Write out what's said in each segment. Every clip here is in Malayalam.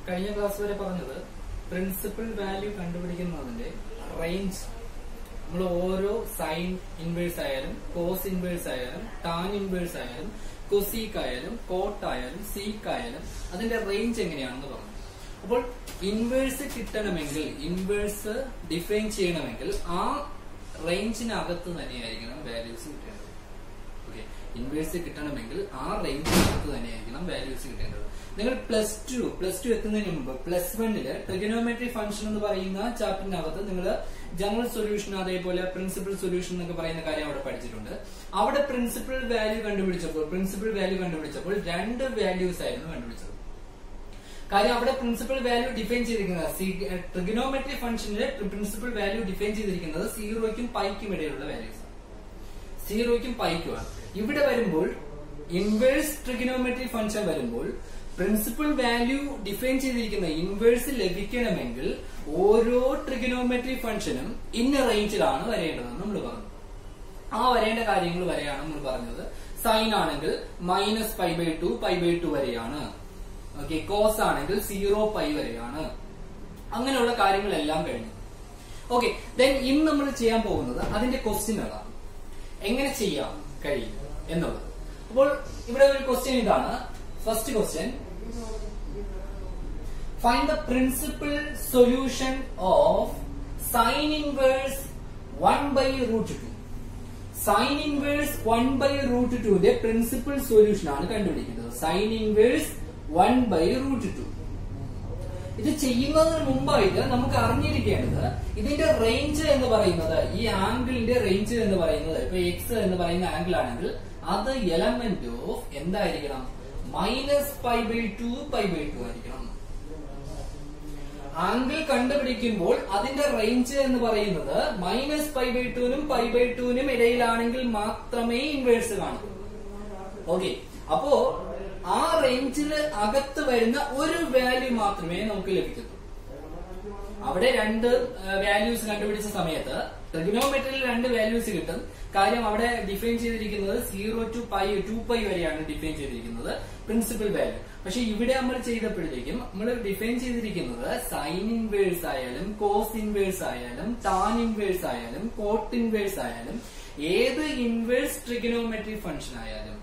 കഴിഞ്ഞ ക്ലാസ് വരെ പറഞ്ഞത് പ്രിൻസിപ്പൽ വാല്യൂ കണ്ടുപിടിക്കുന്നതിന്റെ റേഞ്ച് നമ്മൾ ഓരോ സൈൻ ഇൻവേഴ്സ് ആയാലും കോസ് ഇൻവേഴ്സ് ആയാലും ടാൻ ഇൻവേഴ്സ് ആയാലും കൊസീക്ക് ആയാലും കോട്ട് ആയാലും സീക്ക് ആയാലും അതിന്റെ റേഞ്ച് എങ്ങനെയാണെന്ന് പറഞ്ഞു അപ്പോൾ ഇൻവേഴ്സ് കിട്ടണമെങ്കിൽ ഇൻവേഴ്സ് ഡിഫൈൻ ചെയ്യണമെങ്കിൽ ആ റേഞ്ചിനകത്ത് തന്നെയായിരിക്കണം വാല്യൂസ് കിട്ടേണ്ടത് ഓക്കെ ഇൻവേഴ്സ് കിട്ടണമെങ്കിൽ ആ റേഞ്ചിനകത്ത് തന്നെയായിരിക്കണം വാല്യൂസ് കിട്ടേണ്ടത് നിങ്ങൾ പ്ലസ് ടു പ്ലസ് ടു എത്തുന്നതിന് മുമ്പ് പ്ലസ് വണ്ണില് ട്രിഗനോമെട്രി ഫംഗ്ഷൻ എന്ന് പറയുന്ന ചാപ്റ്ററിനകത്ത് നിങ്ങൾ ജനറൽ സൊല്യൂഷൻ അതേപോലെ പ്രിൻസിപ്പൽ സൊല്യൂഷൻ എന്നൊക്കെ പറയുന്ന കാര്യം അവിടെ പഠിച്ചിട്ടുണ്ട് അവിടെ പ്രിൻസിപ്പൽ വാല്യൂ കണ്ടുപിടിച്ചപ്പോൾ പ്രിൻസിപ്പൽ വാല്യൂ കണ്ടുപിടിച്ചപ്പോൾ രണ്ട് വാല്യൂസ് ആയിരുന്നു കണ്ടുപിടിച്ചത് കാര്യം അവിടെ പ്രിൻസിപ്പൽ വാല്യൂ ഡിഫൈൻ ചെയ്തിരിക്കുന്നത് ട്രിഗനോമെട്രി ഫംഗ്ഷനിലെ പ്രിൻസിപ്പൽ വാല്യൂ ഡിഫൈൻ ചെയ്തിരിക്കുന്നത് സീറോയ്ക്കും പൈക്കും ഇടയിലുള്ള വാല്യൂസ് ആണ് സീറോയ്ക്കും പൈക്കുമാണ് ഇവിടെ വരുമ്പോൾ ഇൻവേഴ്സ് ട്രിഗനോമെട്രി ഫംഗ്ഷൻ വരുമ്പോൾ പ്രിൻസിപ്പൽ വാല്യൂ ഡിഫൈൻ ചെയ്തിരിക്കുന്ന ഇൻവേഴ്സ് ലഭിക്കണമെങ്കിൽ ഓരോ ട്രിഗനോമെട്രി ഫംഗ്ഷനും ഇന്ന റേഞ്ചിലാണ് വരേണ്ടതെന്ന് നമ്മൾ പറഞ്ഞു ആ വരേണ്ട കാര്യങ്ങൾ വരെയാണ് നമ്മൾ പറഞ്ഞത് സൈൻ ആണെങ്കിൽ minus pi by two pi by two വരെയാണ് ഓക്കെ കോസ് ആണെങ്കിൽ സീറോ പൈ വരെയാണ് അങ്ങനെയുള്ള കാര്യങ്ങളെല്ലാം കഴിഞ്ഞു ഓക്കെ ദെൻ ഇന്ന് നമ്മൾ ചെയ്യാൻ പോകുന്നത് അതിന്റെ ക്വസ്റ്റ്യൻ അതാണ് എങ്ങനെ ചെയ്യാം കഴിയും എന്നുള്ളത് അപ്പോൾ ഇവിടെ ഒരു ക്വസ്റ്റ്യൻ ഇതാണ് first question find the principal solution of sine inverse one by root two sine inverse one by root ടുവിന്റെ പ്രിൻസിപ്പൽ സൊല്യൂഷൻ ആണ് കണ്ടുപിടിക്കുന്നത് sine inverse one by root two ഇത് ചെയ്യുന്നതിന് മുമ്പായിട്ട് നമുക്ക് അറിഞ്ഞിരിക്കേണ്ടത് ഇതിന്റെ റേഞ്ച് എന്ന് പറയുന്നത് ഈ ആംഗിളിന്റെ റേഞ്ച് എന്ന് പറയുന്നത് ഇപ്പൊ എക്സ് എന്ന് പറയുന്ന ആംഗിൾ ആണെങ്കിൽ അത് എലമെന്റ് ഓഫ് എന്തായിരിക്കണം minus pi by two pi by two ആയിരിക്കണം ആംഗിൾ കണ്ടുപിടിക്കുമ്പോൾ അതിന്റെ റേഞ്ച് എന്ന് പറയുന്നത് മൈനസ് പൈ ബൈ ടുവിനും പൈ ബൈ ടുവിനും ഇടയിലാണെങ്കിൽ മാത്രമേ ഇൻവേഴ്സ് കാണൂ ഓക്കെ അപ്പോ ആ റേഞ്ചിൽ അകത്ത് വരുന്ന ഒരു വാല്യൂ മാത്രമേ നമുക്ക് ലഭിക്കൂ അവിടെ രണ്ട് വാല്യൂസ് കണ്ടുപിടിച്ച സമയത്ത് ട്രിഗനോമെട്രിയിൽ രണ്ട് വാല്യൂസ് കിട്ടും കാര്യം അവിടെ ഡിഫൈൻ ചെയ്തിരിക്കുന്നത് zero to pi to pi വരെയാണ് ഡിഫൈൻ ചെയ്തിരിക്കുന്നത് പ്രിൻസിപ്പൽ വാല്യൂ പക്ഷെ ഇവിടെ നമ്മൾ ചെയ്തപ്പോഴത്തേക്കും നമ്മൾ ഡിഫൈൻ ചെയ്തിരിക്കുന്നത് സൈൻ ഇൻവേഴ്സ് ആയാലും കോസ് ഇൻവേഴ്സ് ആയാലും ടാൻ ഇൻവേഴ്സ് ആയാലും കോട്ട് ഇൻവേഴ്സ് ആയാലും ഏത് ഇൻവേഴ്സ് ട്രിഗനോമെട്രി ഫംഗ്ഷൻ ആയാലും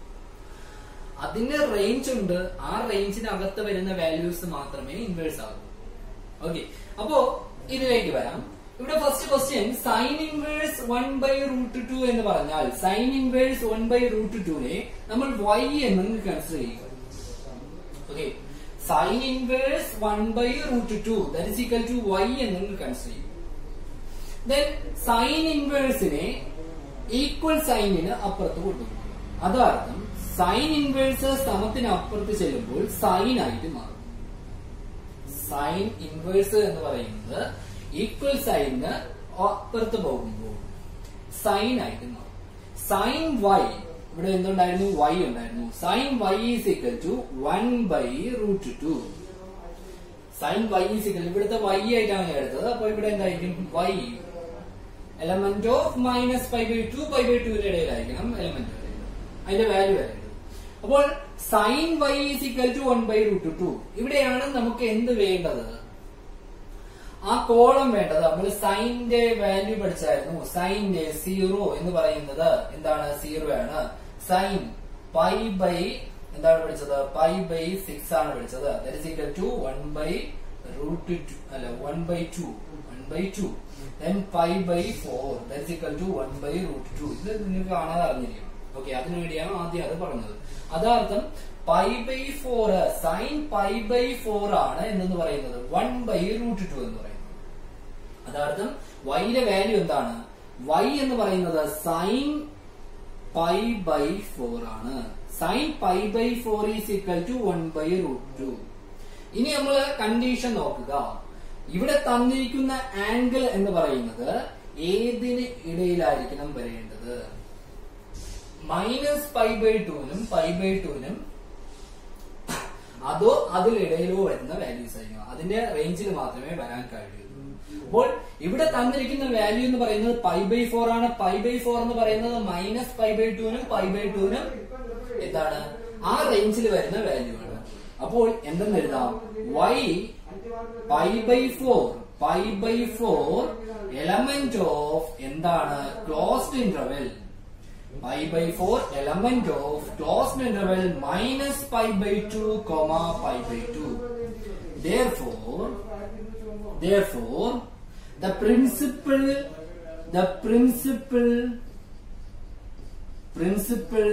അതിന് റേഞ്ച് ഉണ്ട് ആ റേഞ്ചിനകത്ത് വരുന്ന വാല്യൂസ് മാത്രമേ ഇൻവേഴ്സ് ആകൂ ഓക്കെ അപ്പോ ഇതിലേക്ക് വരാം ഇവിടെ first question sine inverse one by root two എന്ന് പറഞ്ഞാൽ sine inverse one by root ടുനെ നമ്മൾ വൈ എന്ന് കൺസിഡർ ചെയ്യുക okay sine inverse one by root two that is equal to Y എന്ന് കൺസിഡർ ചെയ്യും ദെൻ സൈൻ ഇൻവേഴ്സിനെ ഈക്വൽ സൈനിന് അപ്പുറത്ത് കൊണ്ടുപോകും അതാർത്ഥം സൈൻ ഇൻവേഴ്സ് സമത്തിന് അപ്പുറത്ത് ചെല്ലുമ്പോൾ സൈൻ ആയിട്ട് മാറും സൈൻ ഇൻവേഴ്സ് എന്ന് പറയുന്നത് ഈക്വൽ സൈനിന് അപ്പുറത്ത് പോകുമ്പോൾ സൈൻ ആയിട്ട് മാറും സൈൻ വൈ ഇവിടെ എന്തുണ്ടായിരുന്നു വൈ ഉണ്ടായിരുന്നു sine Y is equal to one by root two sine Y is equal ഇവിടുത്തെ വൈ ആയിട്ടാണ് ഞാൻ എടുത്തത് അപ്പൊ ഇവിടെ എന്തായിരിക്കും Y element of minus pi by two pi by ടുവിന്റെ ഇടയിലായിരിക്കണം എലമെന്റ് അതിന്റെ വാല്യൂ വരേണ്ടത് അപ്പോൾ sine Y is equal to one by root two ഇവിടെയാണ് നമുക്ക് എന്ത് വേണ്ടത് ആ കോളം വേണ്ടത് നമ്മൾ സൈനിന്റെ വാല്യൂ പഠിച്ചായിരുന്നു സൈനിന്റെ സീറോ എന്ന് പറയുന്നത് എന്താണ് സീറോ ആണ് സൈൻ പൈ ബൈ എന്താണ് പഠിച്ചത് പൈ ബൈ സിക്സ് ആണ് പഠിച്ചത് that is equal to one by root two അല്ല one by two one by two then pi by four that is equal to one by root two ഇത് നിങ്ങൾക്ക് കാണാതെ അറിഞ്ഞിരിക്കണം ഓക്കെ അതിനുവേണ്ടിയാണ് ആദ്യം അത് പറഞ്ഞത് അതാർത്ഥം pi by four sine pi by four ആണ് എന്നെന്ന് പറയുന്നത് വൺ ബൈ റൂട്ട് ടു എന്ന് പറയുന്നത് അതാർത്ഥം വൈയുടെ വാല്യൂ എന്താണ് വൈ എന്ന് പറയുന്നത് സൈൻ പൈ ബൈ ഫോർ ആണ് sine pi by four is equal to one by root two ഇനി നമ്മൾ കണ്ടീഷൻ നോക്കുക ഇവിടെ തന്നിരിക്കുന്ന ആംഗിൾ എന്ന് പറയുന്നത് ഏതിന് ഇടയിലായിരിക്കണം വരേണ്ടത് മൈനസ് പൈ ബൈ ടുവിനും പൈ ബൈ ടുവിനും അതോ അതിലിടയിലോ വരുന്ന വാല്യൂസ് ആയിരിക്കും അതിന്റെ റേഞ്ചിൽ മാത്രമേ വരാൻ കഴിയൂ അപ്പോൾ ഇവിടെ തന്നിരിക്കുന്ന വാല്യൂ എന്ന് പറയുന്നത് പൈ ബൈ ഫോർ ആണ് പൈ ബൈ ഫോർ എന്ന് പറയുന്നത് മൈനസ് പൈ ബൈ ടുവിനും പൈ ബൈ ടുവിനും എന്താണ് ആ റേഞ്ചിൽ വരുന്ന വാല്യൂ ആണ് അപ്പോൾ എന്തെന്ന് എഴുതാം y pi by four pi by four element of എന്താണ് closed interval pi by four element of closed interval minus pi by two comma pi by two therefore therefore the principal the principal principal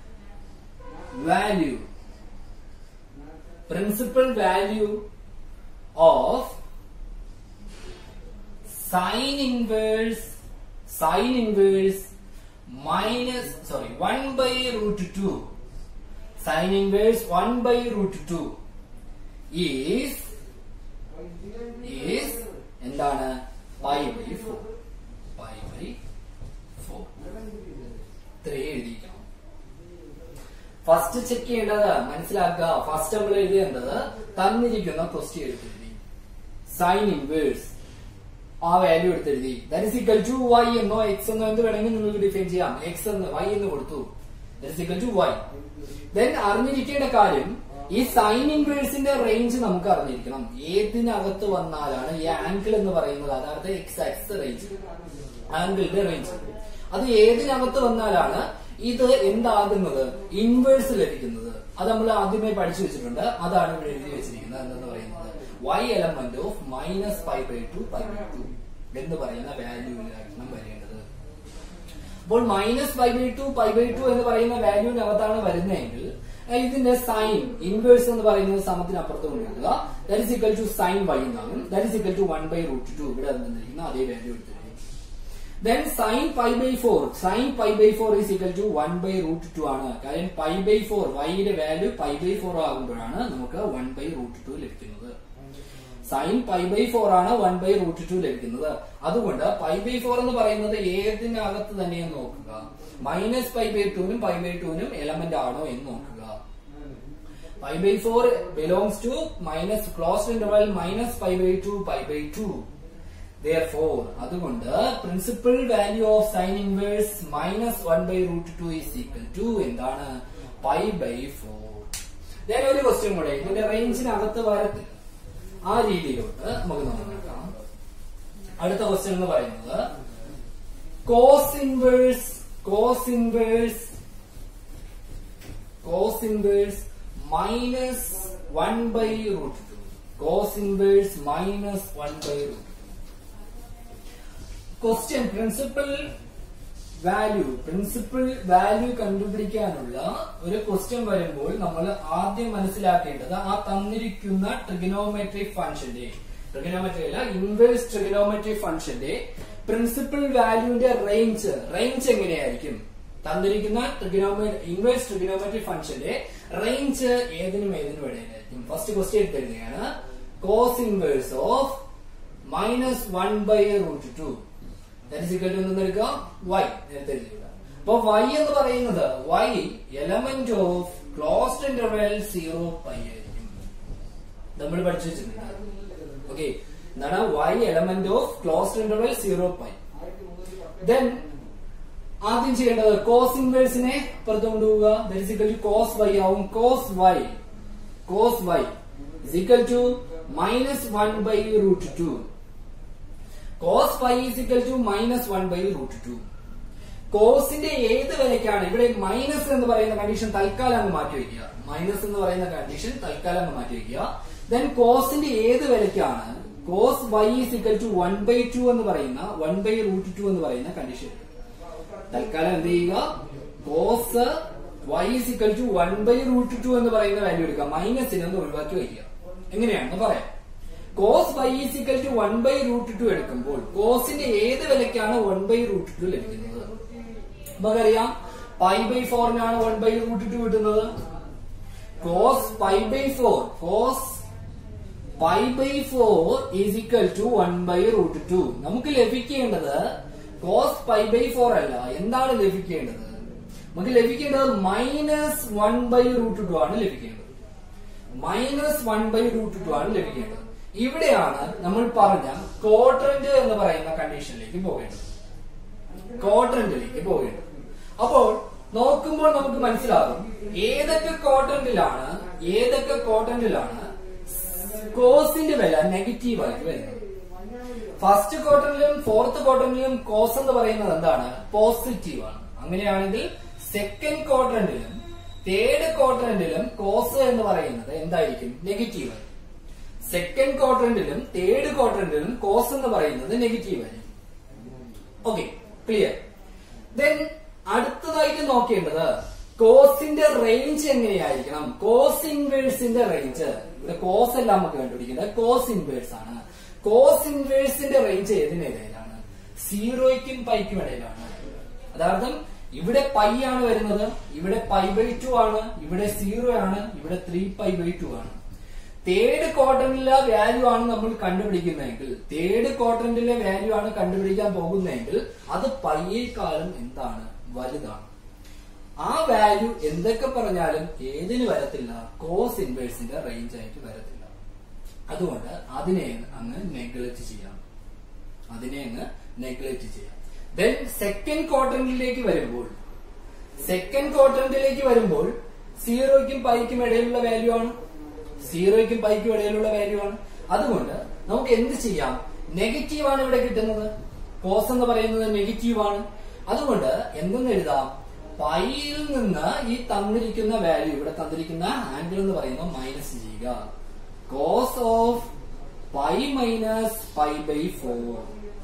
value principal value of sine inverse sine inverse minus sorry 1 by root 2 sine inverse 1 by root 2 is is എന്താണ് pi by four pi by four ഇത്രയും എഴുതിയിരിക്കണം ഫസ്റ്റ് ചെക്ക് ചെയ്യേണ്ടത് മനസ്സിലാക്കുക ഫസ്റ്റ് നമ്മൾ എഴുതേണ്ടത് തന്നിരിക്കുന്ന ക്വസ്റ്റ്യൻ എടുത്തെഴുതി സൈൻ ഇൻവേഴ്സ് ആ വാല്യൂ എടുത്തെഴുതി that is equal to Y എന്നോ എക്സ് എന്നോ എന്ത് വേണമെങ്കിൽ നിങ്ങൾക്ക് ഡിഫൈൻ ചെയ്യാം എക്സ് എന്ന് വൈ എന്ന് കൊടുത്തു that is equal to Y then അറിഞ്ഞിരിക്കേണ്ട കാര്യം ഈ സൈൻ ഇൻവേഴ്സിന്റെ റേഞ്ച് നമുക്ക് അറിഞ്ഞിരിക്കണം ഏതിനകത്ത് വന്നാലാണ് ഈ ആംഗിൾ എന്ന് പറയുന്നത് അതായത് എക്സ് ആക്സ് റേഞ്ച് ആംഗിളിന്റെ റേഞ്ച് അത് ഏതിനകത്ത് വന്നാലാണ് ഇത് എന്താകുന്നത് ഇൻവേഴ്സ് ലഭിക്കുന്നത് അത് നമ്മൾ ആദ്യമേ പഠിച്ചു വെച്ചിട്ടുണ്ട് അതാണ് ഇവിടെ എഴുതി വെച്ചിരിക്കുന്നത് എന്തെന്ന് പറയുന്നത് y element of minus pi by two pi by two എന്ന് പറയുന്ന വാല്യൂവിലായിരിക്കണം വരേണ്ടത് അപ്പോൾ minus pi by two pi by two എന്ന് പറയുന്ന വാല്യൂവിനകത്താണ് വരുന്നതെങ്കിൽ ഏഹ് ഇതിന്റെ സൈൻ ഇൻവേഴ്സ് എന്ന് പറയുന്നത് സമത്തിനപ്പുറത്ത് കൊണ്ടുവരിക that is equal to sine y എന്നാകും that is equal to one by root two ഇവിടെ തന്നിരിക്കുന്ന അതേ വാല്യൂ എടുത്തിരിക്കും then sine pi by four sine pi by four is equal to one by root two ആണ് കാര്യം പൈ ബൈ ഫോർ വൈയുടെ വാല്യൂ പൈ ബൈ ഫോർ ആകുമ്പോഴാണ് നമുക്ക് വൺ ബൈ റൂട്ട് ടു ലഭിക്കുന്നത് സൈൻ പൈ ബൈ ഫോർ ആണ് വൺ ബൈ റൂട്ട് ടു ലഭിക്കുന്നത് അതുകൊണ്ട് പൈ ബൈ ഫോർ എന്ന് പറയുന്നത് ഏതിനകത്ത് തന്നെയെന്ന് നോക്കുക മൈനസ് പൈ ബൈ ടുവിനും പൈ ബൈ ടുവിനും എലമെന്റ് ആണോ എന്ന് നോക്കുക pi by four belongs to minus close interval minus pi by two pi by two therefore അതുകൊണ്ട് principal value of sine inverse minus one by root two is equal to എന്താണ് പൈ ബൈ ഫോർ ഞാൻ ഒരു ക്വസ്റ്റ്യൻ കൂടെ ഇതിന്റെ റേഞ്ചിനകത്ത് വരത്തില്ല ആ രീതിയിലോട്ട് നമുക്ക് നോക്കാം അടുത്ത ക്വസ്റ്റ്യൻ എന്ന് പറയുന്നത് cos inverse cos inverse cos inverse minus one by root two cos inverse minus one by root question principal value principal value കണ്ടുപിടിക്കാനുള്ള ഒരു ക്വസ്റ്റ്യൻ വരുമ്പോൾ നമ്മൾ ആദ്യം മനസ്സിലാക്കേണ്ടത് ആ തന്നിരിക്കുന്ന ട്രിഗനോമെട്രിക് ഫംഗ്ഷന്റെ ട്രിഗനോമെട്രി അല്ല ഇൻവേഴ്സ് ട്രിഗനോമെട്രിക് ഫംഗ്ഷന്റെ പ്രിൻസിപ്പൽ വാല്യൂന്റെ റേഞ്ച് റേഞ്ച് എങ്ങനെയായിരിക്കും തന്നിരിക്കുന്ന ട്രിഗനോമെ ഇൻവേഴ്സ് ട്രിഗനോമെട്രിക് ഫംഗ്ഷന്റെ റേഞ്ച് ഏതിനും ഏതിനും ഇടയിലായിരിക്കും ഫസ്റ്റ് ക്വസ്റ്റ്യൻ എടുത്തിരുന്നതാണ് cos inverse of minus one by root two എടുക്കുക വൈ നേരത്തെ എഴുതിയില്ല അപ്പൊ വൈ എന്ന് പറയുന്നത് y element of closed interval zero pi ആയിരിക്കും നമ്മൾ പഠിച്ചു വെച്ചിട്ടുണ്ട് ഓക്കെ എന്താണ് y element of closed interval zero pi then ആദ്യം ചെയ്യേണ്ടത് കോസ് ഇൻവേഴ്സിനെ പുറത്തു കൊണ്ടുപോവുക ദരിസിക്കൽ ടു കോസ് വൈ ആവും cos y cos y is equal to minus one by root two cos phi is equal to minus one by root two കോസിന്റെ ഏത് വിലയ്ക്കാണ് ഇവിടെ മൈനസ് എന്ന് പറയുന്ന കണ്ടീഷൻ തൽക്കാലം അങ്ങ് മാറ്റി വയ്ക്കുക മൈനസ് എന്ന് പറയുന്ന കണ്ടീഷൻ തൽക്കാലം അങ്ങ് മാറ്റി വയ്ക്കുക ദെൻ കോസിന്റെ ഏത് വിലയ്ക്കാണ് cos y is equal to one by two എന്ന് പറയുന്ന വൺ ബൈ റൂട്ട് ടു എന്ന് പറയുന്ന കണ്ടീഷൻ തൽക്കാലം എന്ത് ചെയ്യുക cos y is equal to one by root two എന്ന് പറയുന്ന വാല്യൂ എടുക്കുക മൈനസിനെ ഒന്ന് ഒഴിവാക്കി വയ്ക്കുക എങ്ങനെയാണെന്ന് പറയാം cos y is equal to one by root two എടുക്കുമ്പോൾ കോസിന്റെ ഏത് വിലയ്ക്കാണ് വൺ ബൈ റൂട്ട് ടു ലഭിക്കുന്നത് നമുക്കറിയാം പൈ ബൈ ഫോറിനാണ് വൺ ബൈ റൂട്ട് ടു കിട്ടുന്നത് cos pi by four cos pi by four is equal to one by root two നമുക്ക് ലഭിക്കേണ്ടത് കോസ് പൈ ബൈ ഫോർ അല്ല എന്താണ് ലഭിക്കേണ്ടത് നമുക്ക് ലഭിക്കേണ്ടത് minus one by root two ആണ് ലഭിക്കേണ്ടത് minus one by root two ആണ് ലഭിക്കേണ്ടത് ഇവിടെയാണ് നമ്മൾ പറഞ്ഞ ക്വാഡ്രന്റ് എന്ന് പറയുന്ന കണ്ടീഷനിലേക്ക് പോകേണ്ടത് ക്വാഡ്രന്റിലേക്ക് പോകേണ്ടത് അപ്പോൾ നോക്കുമ്പോൾ നമുക്ക് മനസ്സിലാകും ഏതൊക്കെ ക്വാഡ്രന്റിലാണ് ഏതൊക്കെ ക്വാഡ്രന്റിലാണ് കോസിന്റെ വില നെഗറ്റീവ് ആയിട്ട് വരുന്നത് ഫസ്റ്റ് ക്വാർട്ടറിലും ഫോർത്ത് ക്വാർട്ടറിലും കോസ് എന്ന് പറയുന്നത് എന്താണ് പോസിറ്റീവ് ആണ് അങ്ങനെയാണെങ്കിൽ സെക്കൻഡ് ക്വാർട്ടറിലും തേർഡ് ക്വാർട്ടറിലും കോസ് എന്ന് പറയുന്നത് എന്തായിരിക്കും നെഗറ്റീവ് ആയിരിക്കും സെക്കൻഡ് ക്വാർട്ടറിലും തേർഡ് ക്വാർട്ടറിലും കോസ് എന്ന് പറയുന്നത് നെഗറ്റീവ് ആയിരിക്കും ഓക്കെ ക്ലിയർ ദെൻ അടുത്തതായിട്ട് നോക്കേണ്ടത് കോസിന്റെ റേഞ്ച് എങ്ങനെയായിരിക്കണം കോസ് ഇൻവേഴ്സിന്റെ റേഞ്ച് ഇവിടെ കോസ് അല്ല നമുക്ക് കണ്ടുപിടിക്കുന്നത് കോസ് ഇൻവേഴ്സ് ആണ് കോസ് ഇൻവേഴ്സിന്റെ റേഞ്ച് ഏതിനിടയിലാണ് സീറോയ്ക്കും പൈക്കും ഇടയിലാണ് അതാർത്ഥം ഇവിടെ പൈ ആണ് വരുന്നത് ഇവിടെ പൈ ബൈ ടു ആണ് ഇവിടെ സീറോ ആണ് ഇവിടെ ത്രീ പൈ ബൈ ടു ആണ് തേർഡ് ക്വാർട്ടറിലെ വാല്യൂ ആണ് നമ്മൾ കണ്ടുപിടിക്കുന്നതെങ്കിൽ തേർഡ് ക്വാർട്ടറിലെ വാല്യൂ ആണ് കണ്ടുപിടിക്കാൻ പോകുന്നതെങ്കിൽ അത് പയ്യേക്കാളും എന്താണ് വലുതാണ് ആ വാല്യൂ എന്തൊക്കെ പറഞ്ഞാലും ഏതിന് വരത്തില്ല കോസ് ഇൻവേഴ്സിന്റെ റേഞ്ച് ആയിട്ട് വരത്തില്ല അതുകൊണ്ട് അതിനെ അങ്ങ് നെഗ്ലക്ട് ചെയ്യാം അതിനെ അങ്ങ് നെഗ്ലക്ട് ചെയ്യാം ദെൻ സെക്കൻഡ് ക്വാർട്ടറിലേക്ക് വരുമ്പോൾ സെക്കൻഡ് ക്വാർട്ടറിലേക്ക് വരുമ്പോൾ സീറോയ്ക്കും പൈക്കും ഇടയിലുള്ള വാല്യൂ ആണ് സീറോയ്ക്കും പൈക്കും ഇടയിലുള്ള വാല്യൂ ആണ് അതുകൊണ്ട് നമുക്ക് എന്ത് ചെയ്യാം നെഗറ്റീവ് ആണ് ഇവിടെ കിട്ടുന്നത് കോസ് എന്ന് പറയുന്നത് നെഗറ്റീവ് ആണ് അതുകൊണ്ട് എന്തെന്ന് എഴുതാം പൈയിൽ നിന്ന് ഈ തന്നിരിക്കുന്ന വാല്യൂ ഇവിടെ തന്നിരിക്കുന്ന ആംഗിൾ എന്ന് പറയുന്നത് മൈനസ് ചെയ്യുക cos of pi minus pi by four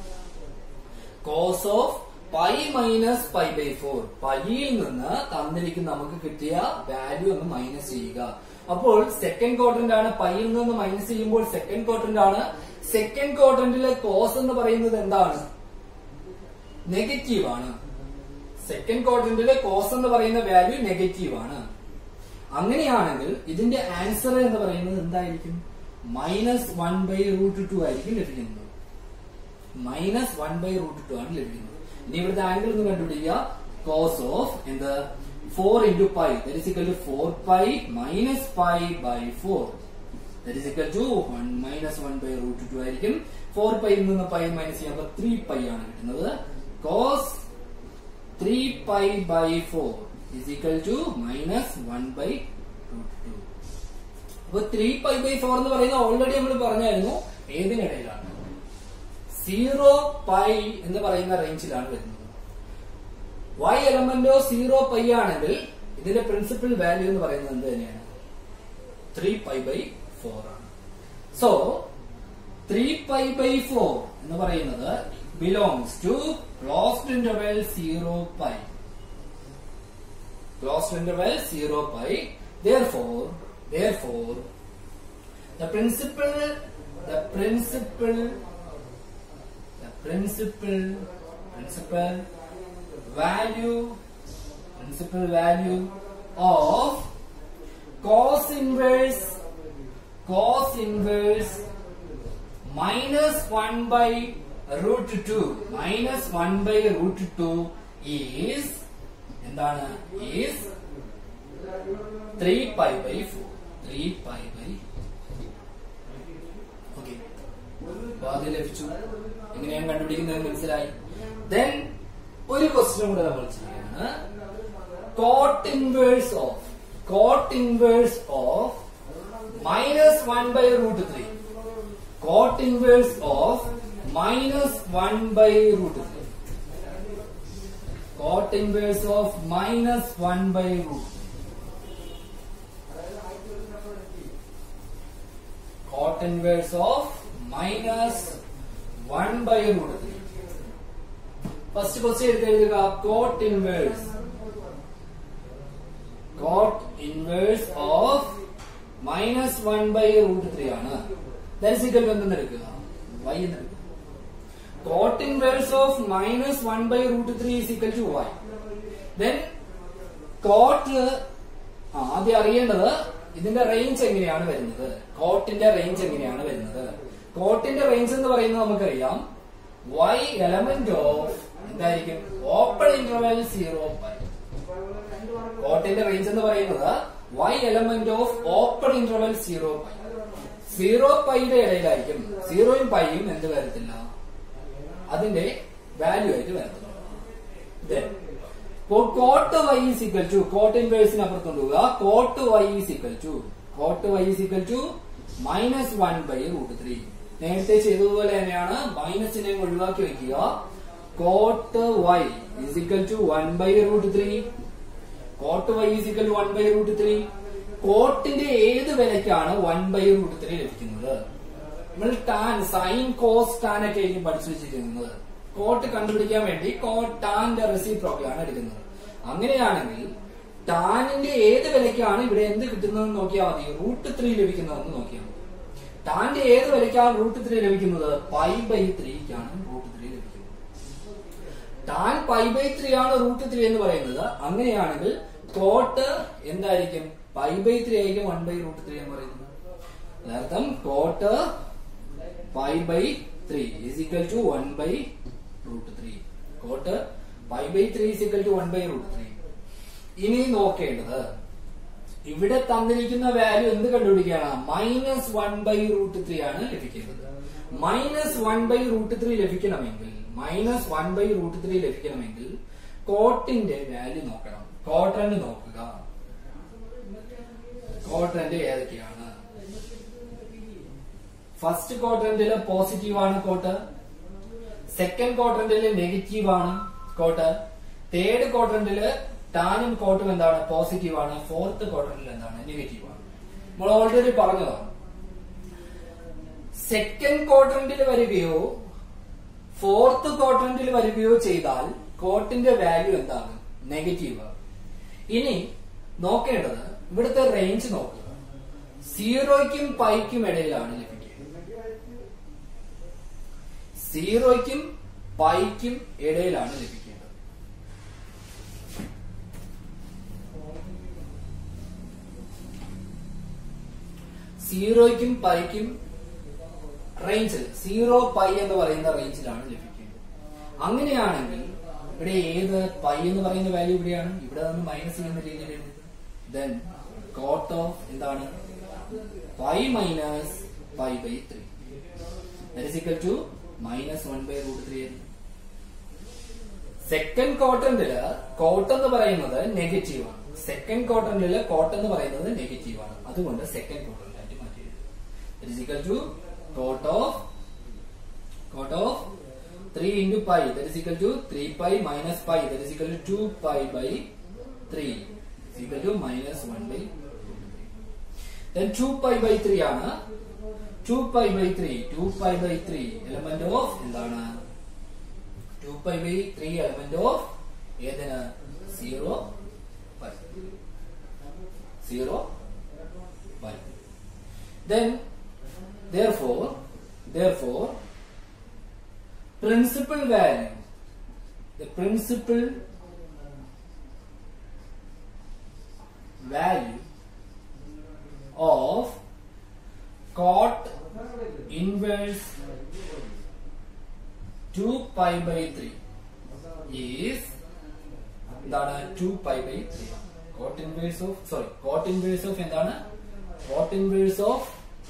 cos of pi minus pi by four പൈയിൽ നിന്ന് തന്നിരിക്കുന്ന നമുക്ക് കിട്ടിയ വാല്യൂ ഒന്ന് മൈനസ് ചെയ്യുക അപ്പോൾ സെക്കൻഡ് ക്വാർട്ടറിന്റെ ആണ് പൈയിൽ നിന്ന് മൈനസ് ചെയ്യുമ്പോൾ സെക്കൻഡ് ക്വാർട്ടറിന്റെ ആണ് സെക്കൻഡ് ക്വാർട്ടറിലെ കോസ് എന്ന് പറയുന്നത് എന്താണ് നെഗറ്റീവ് ആണ് സെക്കൻഡ് ക്വാർട്ടറിലെ കോസ് എന്ന് പറയുന്ന വാല്യൂ നെഗറ്റീവ് ആണ് അങ്ങനെയാണെങ്കിൽ ഇതിന്റെ ആൻസർ എന്ന് പറയുന്നത് എന്തായിരിക്കും minus one by root two ആയിരിക്കും ലഭിക്കുന്നത് minus one by root two ആണ് ലഭിക്കുന്നത് ഇനി ഇവിടുത്തെ ആംഗിൾ ഒന്ന് കണ്ടുപിടിക്കുക കോസ് ഓഫ് എന്ത് four into pi that is equal to four pi minus pi by four that is equal to one minus one by root two ആയിരിക്കും ഫോർ പൈയിൽ നിന്ന് പൈ മൈനസ് ചെയ്യുമ്പോൾ ത്രീ പൈ ആണ് കിട്ടുന്നത് cos three pi by four is equal to minus one by root two അപ്പൊ ത്രീ പൈ ബൈ ഫോർ എന്ന് പറയുന്നത് ഓൾറെഡി നമ്മൾ പറഞ്ഞായിരുന്നു ഏതിനിടയിലാണ് സീറോ പൈ എന്ന് പറയുന്ന റേഞ്ചിലാണ് വരുന്നത് വൈ എലമെന്റോ സീറോ പൈ ആണെങ്കിൽ ഇതിന്റെ പ്രിൻസിപ്പൽ വാല്യൂ എന്ന് പറയുന്നത് എന്ത് തന്നെയാണ് ത്രീ പൈ ബൈ ഫോർ ആണ് so three pi by four എന്ന് പറയുന്നത് belongs to closed interval zero pi closed interval zero pi therefore therefore the principal the principal the principal principal value principal value of cos inverse cos inverse minus 1 by root 2 minus 1 by root 2 is എന്താണ് is 3 pi by 4 3 pi by okay ആദ്യം ലഭിച്ചു എങ്ങനെയാണ് കണ്ടുപിടിക്കുന്നത് മനസ്സിലായി ദെൻ ഒരു ക്വസ്റ്റ്യൻ കൂടെ നമ്മൾ ചെയ്യാണ് cot inverse of cot inverse of minus one by root three cot inverse of minus one by root three cot inverse of minus one by root cot inverse of minus 1 by root 3. First question എടുത്ത് എഴുതുക cot inverse cot inverse of minus one by root three ആണ് ധരിസിക്കൽ എന്തെന്ന് എടുക്കുക വൈ എന്ന് എടുക്കുക cot inverse of minus one by root three is equal to Y then cot ആദ്യം അറിയേണ്ടത് ഇതിന്റെ റേഞ്ച് എങ്ങനെയാണ് വരുന്നത് കോട്ടിന്റെ റേഞ്ച് എങ്ങനെയാണ് വരുന്നത് കോട്ടിന്റെ റേഞ്ച് എന്ന് പറയുന്നത് നമുക്കറിയാം വൈ എലമെന്റ് ഓഫ് എന്തായിരിക്കും ഓപ്പൺ ഇന്റർവെൽ സീറോ പൈ കോട്ടിന്റെ റേഞ്ച് എന്ന് പറയുന്നത് y element of open interval zero pi zero പൈയുടെ ഇടയിലായിരിക്കും സീറോയും പൈയും എന്ത് വരത്തില്ല അതിന്റെ വാല്യൂ ആയിട്ട് വരത്തില്ല Then, cot y is equal to cot ഇൻവേഴ്സിന് അപ്പുറത്ത് കൊണ്ടുപോവുക cot y is equal to cot y is equal to minus one by root three നേരത്തെ ചെയ്തതുപോലെ തന്നെയാണ് മൈനസിനെ ഒഴിവാക്കി വെക്കുക cot y is equal to one by root three cot y is equal to one by root three കോട്ടിന്റെ ഏത് വിലക്കാണ് വൺ ബൈ റൂട്ട് ത്രീ ലഭിക്കുന്നത് നമ്മൾ ടാൻ സൈൻ കോസ് ടാൻ ഒക്കെ ആയിരിക്കും പഠിച്ചു വെച്ചിരിക്കുന്നത് കോട്ട് കണ്ടുപിടിക്കാൻ വേണ്ടി കോട്ട് ടാന്റെ റെസിപ്രോക്കലാണ് എടുക്കുന്നത് അങ്ങനെയാണെങ്കിൽ ടാനിന്റെ ഏത് വിലക്കാണ് ഇവിടെ എന്ത് കിട്ടുന്നതെന്ന് നോക്കിയാൽ മതി റൂട്ട് ത്രീ ലഭിക്കുന്നതെന്ന് നോക്കിയാൽ മതി ടാന്റെ ഏത് വിലക്കാണ് റൂട്ട് ത്രീ ലഭിക്കുന്നത് പൈ ബൈ ത്രീക്കാണ് റൂട്ട് ത്രീ ലഭിക്കുന്നത് ടാൻ പൈ ബൈ ത്രീ ആണ് റൂട്ട് ത്രീ എന്ന് പറയുന്നത് അങ്ങനെയാണെങ്കിൽ കോട്ട് എന്തായിരിക്കും പൈ ബൈ ത്രീ ആയിരിക്കും വൺ ബൈ റൂട്ട് ത്രീ എന്ന് പറയുന്നത് അതിനർത്ഥം cot pi by three is equal to one by root three cot pi by three is equal to one by root three ഇനി നോക്കേണ്ടത് ഇവിടെ തന്നിരിക്കുന്ന വാല്യൂ എന്ത് കണ്ടുപിടിക്കുകയാണ് minus one by root three ആണ് ലഭിക്കുന്നത് minus one by root three ലഭിക്കണമെങ്കിൽ minus one by root three ലഭിക്കണമെങ്കിൽ കോട്ടിന്റെ വാല്യൂ നോക്കണം കോട്ടന്റ് നോക്കുക കോട്ടന്റ് ഏതൊക്കെയാണ് ഫസ്റ്റ് ക്വാഡ്രന്റില് പോസിറ്റീവ് ആണ് കോട്ട് സെക്കൻഡ് ക്വാഡ്രന്റില് നെഗറ്റീവ് ആണ് കോട്ട് തേർഡ് ക്വാഡ്രന്റില് ടാനും കോട്ടും എന്താണ് പോസിറ്റീവ് ആണ് ഫോർത്ത് ക്വാഡ്രന്റിൽ എന്താണ് നെഗറ്റീവ് ആണ് നമ്മൾ ഓൾറെഡി പറഞ്ഞതാണ് സെക്കൻഡ് ക്വാഡ്രന്റിൽ വരികയോ ഫോർത്ത് ക്വാഡ്രന്റിൽ വരികയോ ചെയ്താൽ കോട്ടിന്റെ വാല്യൂ എന്താണ് നെഗറ്റീവ് ഇനി നോക്കേണ്ടത് ഇവിടുത്തെ റേഞ്ച് നോക്കുക സീറോയ്ക്കും പൈക്കും ഇടയിലാണ് ലഭിക്കുക സീറോയ്ക്കും പൈക്കും ഇടയിലാണ് ലഭിക്കേണ്ടത് സീറോയ്ക്കും പൈക്കും റേഞ്ചിൽ സീറോ പൈ എന്ന് പറയുന്ന റേഞ്ചിലാണ് ലഭിക്കേണ്ടത് അങ്ങനെയാണെങ്കിൽ ഇവിടെ ഏത് പൈ എന്ന് പറയുന്ന വാല്യൂ ഇവിടെയാണ് ഇവിടെ നിന്ന് മൈനസ് ചെയ്യുന്ന രീതിയിൽ ദെൻ കോട്ട് ഓഫ് എന്താണ് pi minus pi by three that to minus one by root three second ക്വാർട്ടറില് കോട്ട് എന്ന് പറയുന്നത് നെഗറ്റീവ് ആണ് സെക്കൻഡ് ക്വാർട്ടറില് കോട്ട് എന്ന് പറയുന്നത് നെഗറ്റീവ് ആണ് അതുകൊണ്ട് സെക്കൻഡ് ക്വാർട്ടറിലായിട്ട് മാറ്റി എഴുതും to cot of cot of three into pi that is equal to three pi minus pi that is equal to two pi by three equal to minus one by then two pi by three ആണ് two pi by three two pi by three element of എന്താണ് two pi by three element of ഏതിന് zero pi zero pi then therefore therefore principal value the principal value of cot inverse 2 pi by 3 is എന്താണ് 2 pi by 3 cot inverse of sorry cot inverse of എന്താണ് cot inverse of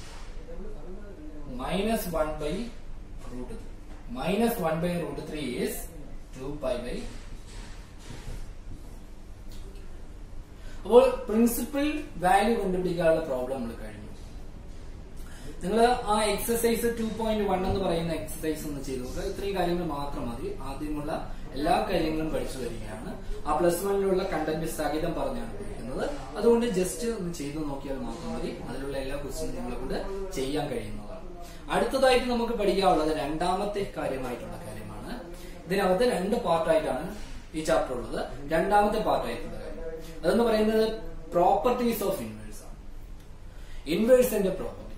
minus 1 by root 3 minus 1 by root 3 is 2 pi by അപ്പോൾ പ്രിൻസിപ്പൽ വാല്യൂ കണ്ടുപിടിക്കാനുള്ള പ്രോബ്ലം നമ്മൾ കഴിഞ്ഞു നിങ്ങൾ ആ എക്സസൈസ് ടു പോയിന്റ് വൺ എന്ന് പറയുന്ന എക്സസൈസ് ഒന്ന് ചെയ്തു നോക്കുക ഇത്രയും കാര്യങ്ങൾ മാത്രം മതി ആദ്യമുള്ള എല്ലാ കാര്യങ്ങളും പഠിച്ചു വരികയാണ് ആ പ്ലസ് വണ്ണിലുള്ള കണ്ടന്റ് സഹിതം പറഞ്ഞാണ് പഠിക്കുന്നത് അതുകൊണ്ട് ജസ്റ്റ് ഒന്ന് ചെയ്തു നോക്കിയാൽ മാത്രം മതി അതിലുള്ള എല്ലാ ക്വസ്റ്റ്യനും നിങ്ങളെ കൊണ്ട് ചെയ്യാൻ കഴിയുന്നതാണ് അടുത്തതായിട്ട് നമുക്ക് പഠിക്കാനുള്ളത് രണ്ടാമത്തെ കാര്യമായിട്ടുള്ള കാര്യമാണ് ഇതിനകത്ത് രണ്ട് പാർട്ടായിട്ടാണ് ഈ ചാപ്റ്റർ ഉള്ളത് രണ്ടാമത്തെ പാർട്ടായിട്ടുള്ള കാര്യം അതെന്ന് പറയുന്നത് പ്രോപ്പർട്ടീസ് ഓഫ് ഇൻവേഴ്സ് ആണ് ഇൻവേഴ്സിന്റെ പ്രോപ്പർട്ടി